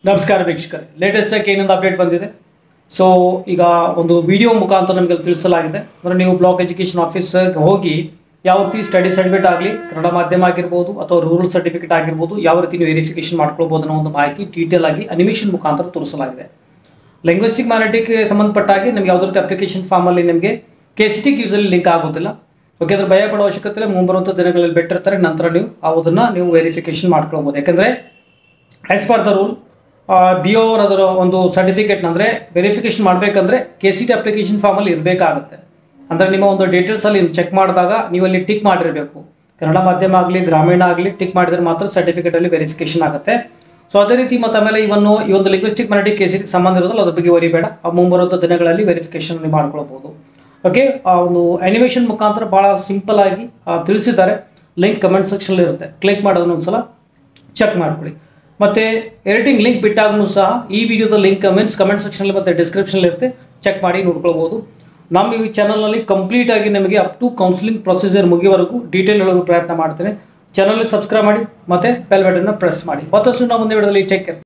ನಮಸ್ಕಾರ ವೀಕ್ಷಕರೇ ಲೇಟೆಸ್ಟ್ ಆಗಿ ಏನೊಂದು ಅಪ್ಡೇಟ್ ಬಂದಿದೆ ಸೊ ಈಗ ಒಂದು ವಿಡಿಯೋ ಮುಖಾಂತರ ನಮಗೆ ತಿಳಿಸಲಾಗಿದೆ ಅಂದರೆ ನೀವು ಬ್ಲಾಕ್ ಎಜುಕೇಷನ್ ಆಫೀಸ್ಗೆ ಹೋಗಿ ಯಾವ ರೀತಿ ಸ್ಟಡಿ ಸರ್ಟಿಫಿಕೇಟ್ ಆಗಲಿ ಕನ್ನಡ ಮಾಧ್ಯಮ ಆಗಿರ್ಬೋದು ಅಥವಾ ರೂರಲ್ ಸರ್ಟಿಫಿಕೇಟ್ ಆಗಿರ್ಬೋದು ಯಾವ ರೀತಿ ನೀವು ವೆರಿಫಿಕೇಶನ್ ಮಾಡ್ಕೊಳ್ಬೋದು ಅನ್ನೋ ಒಂದು ಮಾಹಿತಿ ಡೀಟೇಲ್ ಆಗಿ ಅನಿಮೇಷನ್ ಮುಖಾಂತರ ತೋರಿಸಲಾಗಿದೆ ಲಿಂಗ್ವಿಸ್ಟಿಕ್ ಮ್ಯಾನಿಟಿಗೆ ಸಂಬಂಧಪಟ್ಟ ಹಾಗೆ ನಿಮ್ಗೆ ಯಾವುದೇ ರೀತಿ ಅಪ್ಲಿಕೇಶನ್ ಫಾರ್ಮಲ್ಲಿ ನಿಮಗೆ ಕೆ ಸಿ ಟಿಗೆ ಯೂಸಲ್ಲಿ ಲಿಂಕ್ ಆಗೋದಿಲ್ಲ ಓಕೆ ಅದ್ರ ಭಯ ಪಡೋ ಅವಶ್ಯಕತೆ ಇಲ್ಲ ಮುಂಬರುವಂಥ ದಿನಗಳಲ್ಲಿ ಬಿಟ್ಟಿರ್ತಾರೆ ನಂತರ ನೀವು ಅದನ್ನು ನೀವು ವೆರಿಫಿಕೇಶನ್ ಮಾಡ್ಕೊಳ್ಬೋದು ಯಾಕಂದರೆ as per the rule B O ಅದರ ಒಂದು ಸರ್ಟಿಫಿಕೇಟ್ನ ಅಂದರೆ ವೆರಿಫಿಕೇಶನ್ ಮಾಡಬೇಕಂದ್ರೆ ಕೆ ಸಿ ಟಿ ಅಪ್ಲಿಕೇಶನ್ ಫಾರ್ಮಲ್ಲಿ ಇರಬೇಕಾಗುತ್ತೆ ಅಂದರೆ ನಿಮ್ಮ ಒಂದು ಡೀಟೇಲ್ಸಲ್ಲಿ ಚೆಕ್ ಮಾಡಿದಾಗ ನೀವು ಅಲ್ಲಿ ಟಿಕ್ ಮಾಡಿರಬೇಕು ಕನ್ನಡ ಮಾಧ್ಯಮ ಆಗಲಿ ಗ್ರಾಮೀಣ ಆಗಲಿ ಟಿಕ್ ಮಾಡಿದ್ರೆ ಮಾತ್ರ ಸರ್ಟಿಫಿಕೇಟಲ್ಲಿ ವೆರಿಫಿಕೇಶನ್ ಆಗುತ್ತೆ ಸೊ ಅದೇ ರೀತಿ ಮತ್ತು ಆಮೇಲೆ ಇವನ್ನು ಈ ಒಂದು ಲಿಂಗ್ವಿಸ್ಟಿಕ್ ಮರಾಠಿ ಕೆ ಸಿ ಸಂಬಂಧ ಇರೋದಲ್ಲ ಅದ್ರ ಬಗ್ಗೆ ವರಿಬೇಡ ಆ ಮುಂಬರುವಂಥ ದಿನಗಳಲ್ಲಿ ವೆರಿಫಿಕೇಶನ್ ನೀವು ಮಾಡ್ಕೊಳ್ಬೋದು ಓಕೆ ಆ ಒಂದು ಅನಿಮೇಷನ್ ಮುಖಾಂತರ ಭಾಳ ಸಿಂಪಲ್ ಆಗಿ ಆ, ತಿಳಿಸಿದ್ದಾರೆ ಲಿಂಕ್ ಕಮೆಂಟ್ ಸೆಕ್ಷನ್ ಇರುತ್ತೆ ಕ್ಲಿಕ್ ಮಾಡೋದನ್ನ ಒಂದ್ಸಲ ಚೆಕ್ ಮಾಡ್ಕೊಳ್ಳಿ ಮತ್ತೆ ಎಡಿಟಿಂಗ್ ಲಿಂಕ್ ಬಿಟ್ಟಾಗೂ ಸಹ ಈ ವಿಡಿಯೋದ ಲಿಂಕ್ ಕಮೆಂಟ್ಸ್ ಕಮೆಂಟ್ ಸೆಕ್ಷನ್ ಮತ್ತೆ ಡಿಸ್ಕ್ರಿಪ್ಷನ್ ಇರುತ್ತೆ ಚೆಕ್ ಮಾಡಿ ನೋಡ್ಕೊಳ್ಬೋದು ನಮ್ಮ ಈ ಚಾನಲ್ನಲ್ಲಿ ಕಂಪ್ಲೀಟ್ ಆಗಿ ನಿಮಗೆ ಅಪ್ ಟು ಕೌನ್ಸಿಲಿಂಗ್ ಪ್ರೊಸೀಜರ್ ಮುಗಿಯವರೆಗೂ ಡೀಟೇಲ್ ಹೇಳೋದು ಪ್ರಯತ್ನ ಮಾಡ್ತೇನೆ ಚಾನಲ್ಗೆ ಸಬ್ಸ್ಕ್ರೈಬ್ ಮಾಡಿ ಮತ್ತೆ ಬೆಲ್ ಬಟನ್ನ ಪ್ರೆಸ್ ಮಾಡಿ ಮತ್ತಷ್ಟು ನಾವು ಮುಂದೆ ವಿಡಿಯೋದಲ್ಲಿ ಚೆಕ್